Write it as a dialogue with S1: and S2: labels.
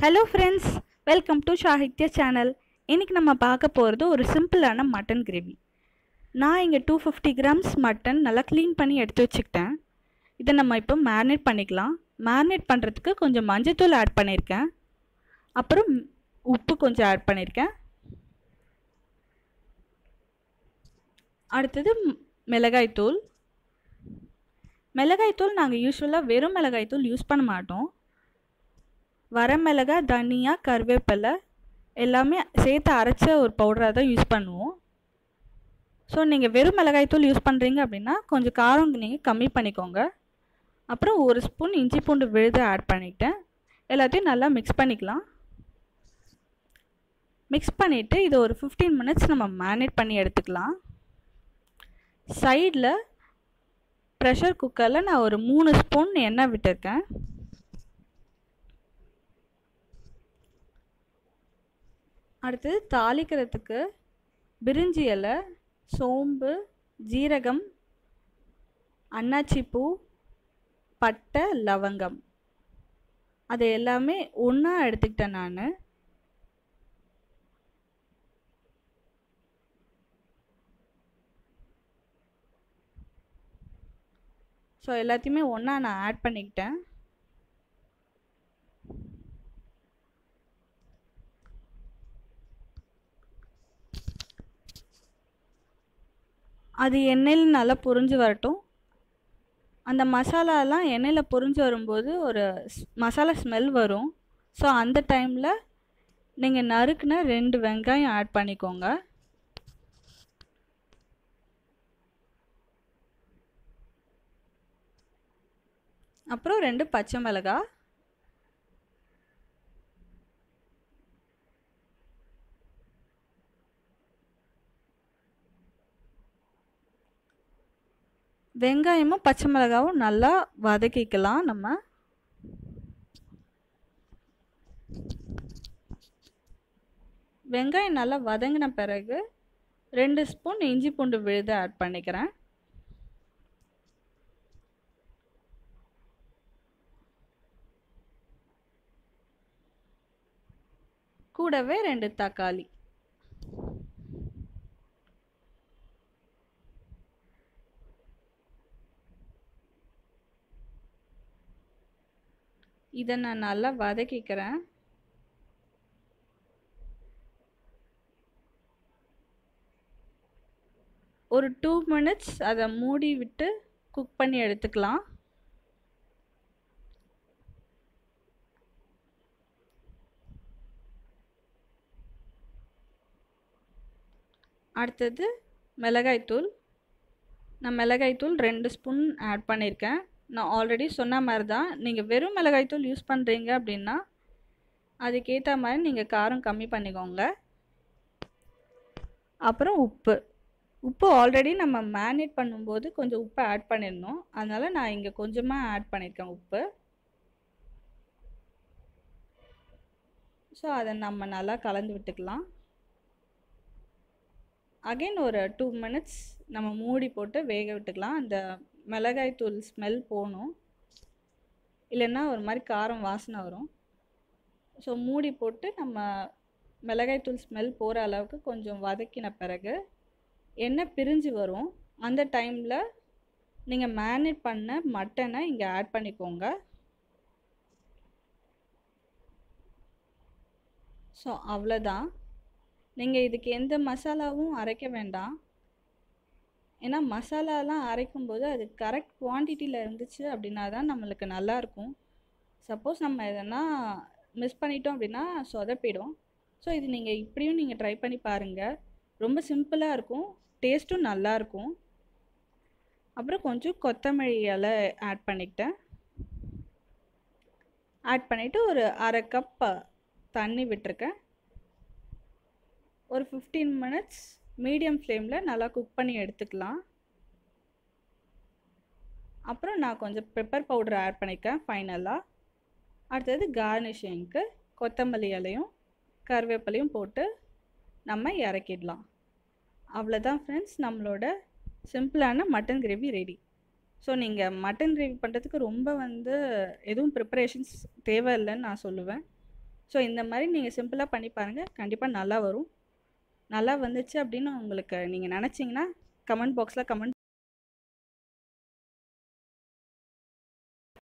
S1: hello friends welcome to Sahithya channel இன்றைக்கி நம்ம பார்க்க போகிறது ஒரு சிம்பிளான மட்டன் கிரேவி நான் இங்கே டூ ஃபிஃப்டி கிராம்ஸ் மட்டன் நல்லா க்ளீன் பண்ணி எடுத்து வச்சுக்கிட்டேன் இதை நம்ம இப்போ மேரினேட் பண்ணிக்கலாம் மேரினேட் பண்ணுறதுக்கு கொஞ்சம் மஞ்சத்தூள் ஆட் பண்ணியிருக்கேன் அப்புறம் உப்பு கொஞ்சம் ஆட் பண்ணியிருக்கேன் அடுத்தது ம்- மிளகாய்த்தூள் மிளகாய்த்தூள் நாங்கள் யூஸ்வலாக வெறும் மிளகாய்த்தூள் யூஸ் பண்ண மாட்டோம் வரமிளகாய் தனியா கருவேப்பிலை எல்லாமே சேர்த்து அரைச்ச ஒரு பவுடராக தான் யூஸ் பண்ணுவோம் ஸோ நீங்கள் வெறும் மிளகாய்த்தூள் யூஸ் பண்ணுறீங்க அப்படின்னா கொஞ்சம் காரம் நீங்கள் கம்மி பண்ணிக்கோங்க அப்புறம் ஒரு ஸ்பூன் இஞ்சி பூண்டு விழுது ஆட் பண்ணிக்கிட்டேன் எல்லாத்தையும் நல்லா மிக்ஸ் பண்ணிக்கலாம் மிக்ஸ் பண்ணிவிட்டு இதை ஒரு ஃபிஃப்டீன் மினிட்ஸ் நம்ம மேரினேட் பண்ணி எடுத்துக்கலாம் சைடில் ப்ரெஷர் குக்கரில் நான் ஒரு மூணு ஸ்பூன் எண்ணெய் விட்டுருக்கேன் அடுத்தது தாளிக்கிறதுக்கு பிரிஞ்சி இலை சோம்பு ஜீரகம் அன்னாச்சிப்பூ பட்டை லவங்கம் அது எல்லாமே ஒன்றா எடுத்துக்கிட்டேன் நான் ஸோ எல்லாத்தையுமே ஒன்றா நான் ஆட் பண்ணிக்கிட்டேன் அது எண்ணெயில் நல்லா பொரிஞ்சு வரட்டும் அந்த மசாலாலாம் எண்ணெயில் பொரிஞ்சு வரும்போது ஒரு ஸ்- மசாலா ஸ்மெல் வரும் ஸோ அந்த டைமில் நீங்கள் நறுக்குன ரெண்டு வெங்காயம் ஆட் பண்ணிக்கோங்க அப்புறம் ரெண்டு பச்சை மிளகாய் வெங்காயமும் பச்சை மிளகாவும் நல்லா வதக்கிக்கலாம் நம்ம வெங்காயம் நல்லா வதங்கின பிறகு ரெண்டு ஸ்பூன் இஞ்சி பூண்டு விழுது ஆட் பண்ணிக்கிறேன் கூடவே ரெண்டு தக்காளி இதை நான் நல்லா வதக்கிக்கிறேன் ஒரு டூ மினிட்ஸ் அதை மூடி விட்டு குக் பண்ணி எடுத்துக்கலாம் அடுத்தது மிளகாய்த்தூள் நான் மிளகாய்த்தூள் ரெண்டு ஸ்பூன் ஆட் பண்ணியிருக்கேன் நான் ஆல்ரெடி சொன்ன மாதிரி தான் நீங்கள் வெறும் மிளகாய்த்தூள் யூஸ் பண்ணுறீங்க அப்படின்னா அதுக்கேற்ற மாதிரி நீங்கள் காரம் கம்மி பண்ணிக்கோங்க அப்புறம் உப்பு உப்பு ஆல்ரெடி நம்ம மேரினேட் பண்ணும்போது கொஞ்சம் உப்பு ஆட் பண்ணியிருந்தோம் அதனால் நான் இங்கே கொஞ்சமாக ஆட் பண்ணியிருக்கேன் உப்பு ஸோ அதை நம்ம நல்லா கலந்து விட்டுக்கலாம் அகைன் ஒரு டூ மினிட்ஸ் நம்ம மூடி போட்டு வேக விட்டுக்கலாம் அந்த மிளகாய் தூள் ஸ்மெல் போகணும் இல்லைன்னா ஒரு மாதிரி காரம் வாசனை வரும் ஸோ மூடி போட்டு நம்ம மிளகாய் தூள் ஸ்மெல் போகிற அளவுக்கு கொஞ்சம் வதக்கின பிறகு எண்ணெய் பிரிஞ்சு வரும் அந்த டைமில் நீங்கள் மேரினேட் பண்ண மட்டனை இங்கே ஆட் பண்ணிக்கோங்க ஸோ அவ்வளோதான் நீங்கள் இதுக்கு எந்த மசாலாவும் அரைக்க வேண்டாம் ஏன்னா மசாலாலாம் அரைக்கும்போது அது கரெக்ட் குவான்டிட்டியில் இருந்துச்சு அப்படின்னா தான் நம்மளுக்கு நல்லாயிருக்கும் சப்போஸ் நம்ம எதனா மிஸ் பண்ணிட்டோம் அப்படின்னா சொதப்பிடும் ஸோ இது நீங்கள் இப்படியும் நீங்கள் ட்ரை பண்ணி பாருங்கள் ரொம்ப சிம்பிளாக இருக்கும் டேஸ்ட்டும் நல்லாயிருக்கும் அப்புறம் கொஞ்சம் கொத்தமல்லி இலை ஆட் பண்ணிக்கிட்டேன் ஆட் பண்ணிவிட்டு ஒரு அரை கப் தண்ணி விட்டுருக்கேன் ஒரு ஃபிஃப்டீன் மினிட்ஸ் மீடியம் ஃப்ளேமில் நல்லா குக் பண்ணி எடுத்துக்கலாம் அப்புறம் நான் கொஞ்சம் பெப்பர் பவுடர் ஆட் பண்ணியிருக்கேன் ஃபைனலாக அடுத்தது கார்னிஷிங்க்கு கொத்தமல்லி இலையும் கருவேப்பிலையும் போட்டு நம்ம இறக்கிடலாம் அவ்வளோதான் ஃப்ரெண்ட்ஸ் நம்மளோட சிம்பிளான மட்டன் கிரேவி ரெடி ஸோ நீங்கள் மட்டன் கிரேவி பண்ணுறதுக்கு ரொம்ப வந்து எதுவும் ப்ரிப்பரேஷன்ஸ் தேவையில்லைன்னு நான் சொல்லுவேன் ஸோ இந்த மாதிரி நீங்கள் சிம்பிளாக பண்ணி பாருங்கள் கண்டிப்பாக நல்லா வரும் நல்லா வந்துச்சு அப்படின்னு உங்களுக்கு நீங்கள் நினச்சிங்கன்னா கமெண்ட் பாக்ஸில் கமெண்ட்